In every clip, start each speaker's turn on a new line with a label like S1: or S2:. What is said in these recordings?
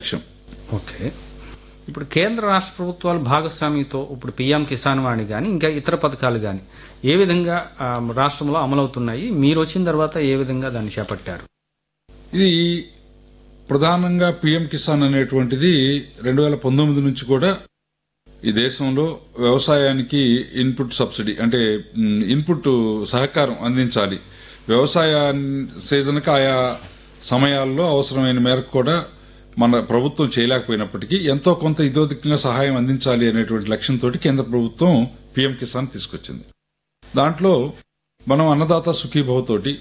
S1: లక్ష్యం
S2: ఓకే ఇప్పుడు కేంద్ర రాష్ట్ర ప్రభుత్వాలు భాగస్వామ్యంతో ఇప్పుడు పిఎం కిసాన్ వాణి కానీ ఇంకా ఇతర పథకాలు కానీ ఏ విధంగా ఆ, రాష్ట్రంలో అమలవుతున్నాయి మీరు వచ్చిన తర్వాత ఏ విధంగా దాన్ని చేపట్టారు
S1: ఇది ప్రధానంగా పిఎం కిసాన్ అనేటువంటిది రెండు వేల పంతొమ్మిది నుంచి కూడా ఈ దేశంలో వ్యవసాయానికి ఇన్పుట్ సబ్సిడీ అంటే మ్, ఇన్పుట్ సహకారం అందించాలి వ్యవసాయ సీజన్కి ఆయా సమయాల్లో అవసరమైన మేరకు కూడా మన ప్రభుత్వం చేయలేకపోయినప్పటికీ ఎంతో కొంత ఇదోదికంగా సహాయం అందించాలి అనేటువంటి లక్ష్యంతో కేంద్ర ప్రభుత్వం పిఎం కిసాన్ తీసుకొచ్చింది దాంట్లో మనం అన్నదాత సుఖీభవ తోటి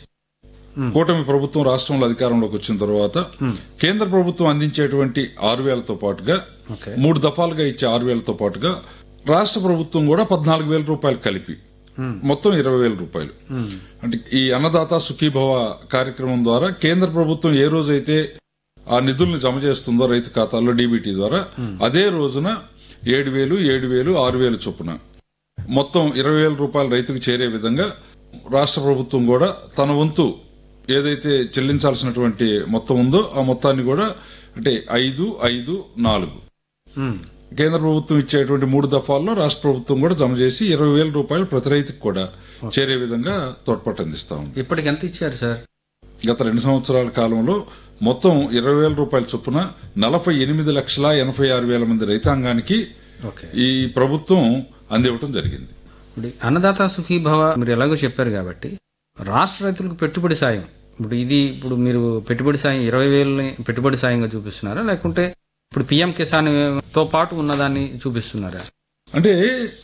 S1: కూటమి ప్రభుత్వం రాష్ట్రంలో అధికారంలోకి వచ్చిన తర్వాత కేంద్ర ప్రభుత్వం అందించేటువంటి ఆరు వేలతో పాటుగా
S2: ఓకే
S1: మూడు దఫాలుగా ఇచ్చే ఆరు వేలతో పాటుగా రాష్ట్ర ప్రభుత్వం కూడా పద్నాలుగు వేల రూపాయలు కలిపి మొత్తం ఇరవై వేల రూపాయలు అంటే ఈ అన్నదాత సుఖీభవ కార్యక్రమం ద్వారా కేంద్ర ప్రభుత్వం ఏ రోజైతే ఆ నిధుల్ని జమ చేస్తుందో రైతు ఖాతాల్లో డీబీటీ ద్వారా అదే రోజున ఏడు వేలు ఏడు వేలు ఆరు వేలు చొప్పున మొత్తం ఇరవై వేల రూపాయలు రైతుకు చేరే విధంగా రాష్ట్ర ప్రభుత్వం కూడా తన వంతు ఏదైతే చెల్లించాల్సినటువంటి మొత్తం ఉందో ఆ మొత్తాన్ని కూడా అంటే ఐదు ఐదు నాలుగు
S2: ఉమ్.
S1: కేంద్ర ప్రభుత్వం ఇచ్చేటువంటి మూడు దఫాల్లో రాష్ట్ర ప్రభుత్వం కూడా జమ చేసి ఇరవై వేల రూపాయలు ప్రతి రైతుకు కూడా చేరే విధంగా తోడ్పాటు అందిస్తా ఉంది
S2: ఇప్పటికి ఎంత ఇచ్చారు సార్
S1: గత రెండు సంవత్సరాల కాలంలో మొత్తం ఇరవై వేల రూపాయల చొప్పున నలభై ఎనిమిది లక్షల ఎనభై ఆరు వేల మంది రైతాంగానికి
S2: ఓకే
S1: ఈ ప్రభుత్వం అందివ్వటం జరిగింది
S2: ఇప్పుడు ఈ అన్నదాత సుఖీభవ మీరు ఎలాగో చెప్పారు కాబట్టి రాష్ట్ర రైతులకు పెట్టుబడి సాయం ఇప్పుడు ఇది ఇప్పుడు మీరు పెట్టుబడి సాయం ఇరవై వేలని పెట్టుబడి సాయంగా చూపిస్తున్నారా లేకుంటే ఇప్పుడు పిఎం కిసాన్ తో పాటు ఉన్నదాన్ని చూపిస్తున్నారా
S1: అంటే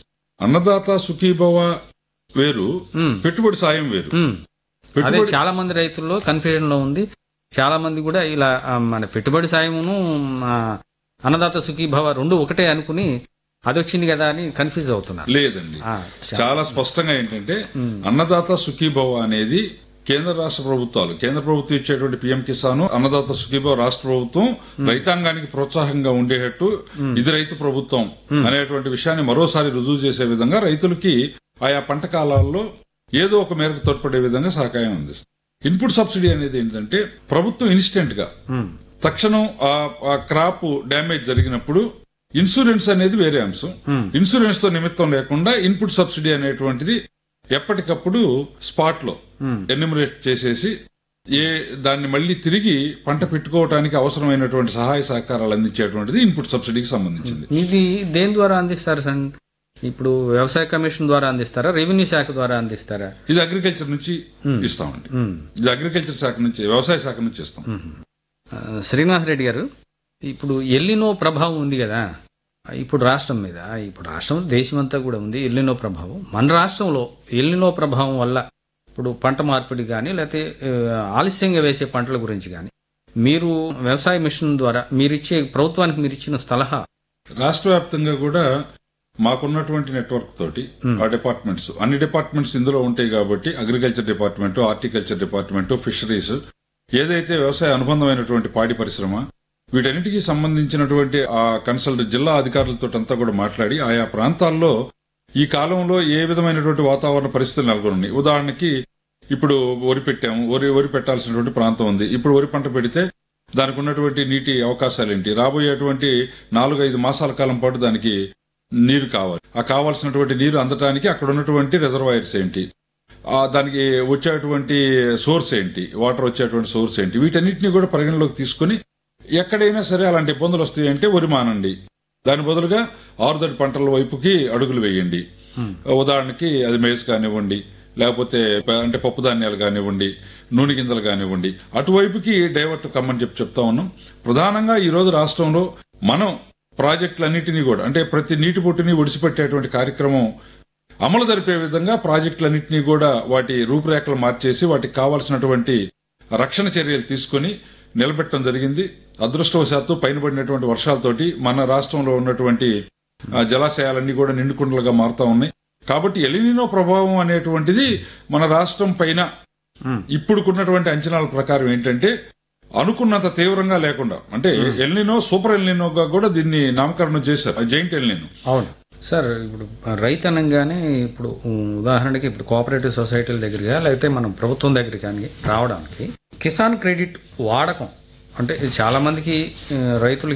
S1: అన్నదాత సుఖీభవ వేరు
S2: మ్మ్.
S1: పెట్టుబడి సాయం వేరు
S2: ఉమ్. అదే
S1: పెట్టుబడి
S2: చాలా మంది రైతుల్లో కన్ఫ్యూజన్ లో ఉంది చాలా మంది కూడా ఇలా ఆ, మన పెట్టుబడి సాయమును ఆ, అన్నదాత సుఖీభవ రెండు ఒకటే అనుకుని అది వచ్చింది కదా అని కన్ఫ్యూజ్ అవుతున్నారు
S1: లేదండి
S2: ఆ,
S1: చాలా స్పష్టంగా ఏంటంటే అన్నదాత సుఖీభవ అనేది కేంద్ర రాష్ట్ర ప్రభుత్వాలు కేంద్ర ప్రభుత్వం ఇచ్చేటువంటి పిఎం కిసాన్ అన్నదాత సుఖీభవ రాష్ట్ర ప్రభుత్వం రైతాంగానికి ప్రోత్సాహంగా ఉండేటట్టు ఇది రైతు ప్రభుత్వం అనేటువంటి విషయాన్ని మరోసారి రుజువు చేసే విధంగా రైతులకి ఆయా పంట కాలాల్లో ఏదో ఒక మేరకు తోడ్పడే విధంగా సహకారం అందిస్తుంది ఇన్పుట్ సబ్సిడీ అనేది ఏంటంటే ప్రభుత్వం ఇన్స్టెంట్ గా
S2: ఉమ్.
S1: తక్షణం ఆ ఆ క్రాప్ డ్యామేజ్ జరిగినప్పుడు ఇన్సూరెన్స్ అనేది వేరే అంశం ఇన్సూరెన్స్ తో నిమిత్తం లేకుండా ఇన్పుట్ సబ్సిడీ అనేటువంటిది ఎప్పటికప్పుడు స్పాట్ లో ఎన్యూమరేట్ చేసేసి ఏ దాన్ని మళ్ళీ తిరిగి పంట పెట్టుకోవడానికి అవసరమైనటువంటి సహాయ సహకారాలు అందించేటువంటిది ఇన్పుట్ సబ్సిడీకి సంబంధించింది
S2: ఇది దేని ద్వారా అందిస్తారు సార్ ఇప్పుడు వ్యవసాయ కమిషన్ ద్వారా అందిస్తారా రెవెన్యూ శాఖ ద్వారా అందిస్తారా
S1: ఇది అగ్రికల్చర్ నుంచి ఇస్తామండి
S2: ఉమ్.
S1: ఇది అగ్రికల్చర్ శాఖ నుంచి వ్యవసాయ శాఖ నుంచి ఇస్తాం
S2: ఆ, శ్రీనివాస్ రెడ్డి గారు ఇప్పుడు ఎల్లినో ప్రభావం ఉంది కదా ఇప్పుడు రాష్ట్రం మీద ఇప్పుడు రాష్ట్రం దేశమంతా కూడా ఉంది ఎల్లినో ప్రభావం మన రాష్ట్రంలో ఎల్లినో ప్రభావం వల్ల ఇప్పుడు పంట మార్పిడి కానీ లేకపోతే ఆ, ఆలస్యంగా వేసే పంటల గురించి కానీ మీరు వ్యవసాయ మిషన్ ద్వారా మీరిచ్చే ప్రభుత్వానికి మీరు ఇచ్చిన సలహా
S1: రాష్ట్ర వ్యాప్తంగా కూడా మాకున్నటువంటి నెట్వర్క్ తోటి ఆ డిపార్ట్మెంట్స్ అన్ని డిపార్ట్మెంట్స్ ఇందులో ఉంటాయి కాబట్టి agriculture department horticulture department fisheries ఏదైతే వ్యవసాయ అనుబంధమైనటువంటి పాడి పరిశ్రమ వీటన్నిటికీ సంబంధించినటువంటి ఆ కన్సల్ట్ జిల్లా అధికారులతో అంతా కూడా మాట్లాడి ఆయా ప్రాంతాల్లో ఈ కాలంలో ఏ విధమైనటువంటి వాతావరణ పరిస్థితులు నెలకొన్నాయి ఉదాహరణకి ఇప్పుడు వరి పెట్టాము వరి వరి పెట్టాల్సినటువంటి ప్రాంతం ఉంది ఇప్పుడు వరి పంట పెడితే దానికి ఉన్నటువంటి నీటి అవకాశాలు ఏంటి రాబోయేటువంటి నాలుగు ఐదు మాసాల కాలం పాటు దానికి నీరు కావాలి ఆ కావాల్సినటువంటి నీరు అందటానికి అక్కడ ఉన్నటువంటి రిజర్వాయర్స్ ఏంటి ఆ దానికి వచ్చేటువంటి సోర్స్ ఏంటి వాటర్ వచ్చేటువంటి సోర్స్ ఏంటి వీటన్నిటిని కూడా పరిగణలోకి తీసుకుని ఎక్కడైనా సరే అలాంటి ఇబ్బందులు వస్తాయి అంటే వరి మానండి దాని బదులుగా ఆరుదడి పంటల వైపుకి అడుగులు వేయండి ఉదాహరణకి అది మేజ్ కానివ్వండి లేకపోతే ప- అంటే పప్పు ధాన్యాలు కానివ్వండి నూనె గింజలు కానివ్వండి అటువైపుకి డైవర్ట్ కమ్మని చెప్పి చెప్తా ఉన్నాం ప్రధానంగా ఈ రోజు రాష్ట్రంలో మనం ప్రాజెక్టులన్నిటినీ కూడా అంటే ప్రతి నీటి బొట్టుని ఒడిసిపెట్టేటువంటి కార్యక్రమం అమలు జరిపే విధంగా ప్రాజెక్టులన్నింటినీ కూడా వాటి రూపురేఖలు మార్చేసి వాటికి కావాల్సినటువంటి రక్షణ చర్యలు తీసుకుని నిలబెట్టడం జరిగింది అదృష్టవశాత్తు పైన పడినటువంటి వర్షాలతోటి మన రాష్ట్రంలో ఉన్నటువంటి ఆ, జలాశయాలన్నీ కూడా నిండుకుండలుగా మారుతా ఉన్నాయి కాబట్టి ఎలినినో ప్రభావం అనేటువంటిది మన రాష్ట్రం పైన ఇప్పుడుకున్నటువంటి అంచనాల ప్రకారం ఏంటంటే అనుకున్నంత తీవ్రంగా లేకుండా అంటే ఎల్నినో సూపర్ ఎల్నినోగా కూడా దీన్ని నామకరణం చేశారు జైంట్ ఎల్నినో
S2: అవును సార్ ఇప్పుడు రైతు అనగానే ఇప్పుడు ఉదాహరణకి ఇప్పుడు కోఆపరేటివ్ సొసైటీల దగ్గరగా లేకపోతే మనం ప్రభుత్వం దగ్గర కానీ రావడానికి కిసాన్ క్రెడిట్ వాడకం అంటే చాలా మందికి ఆ, రైతులు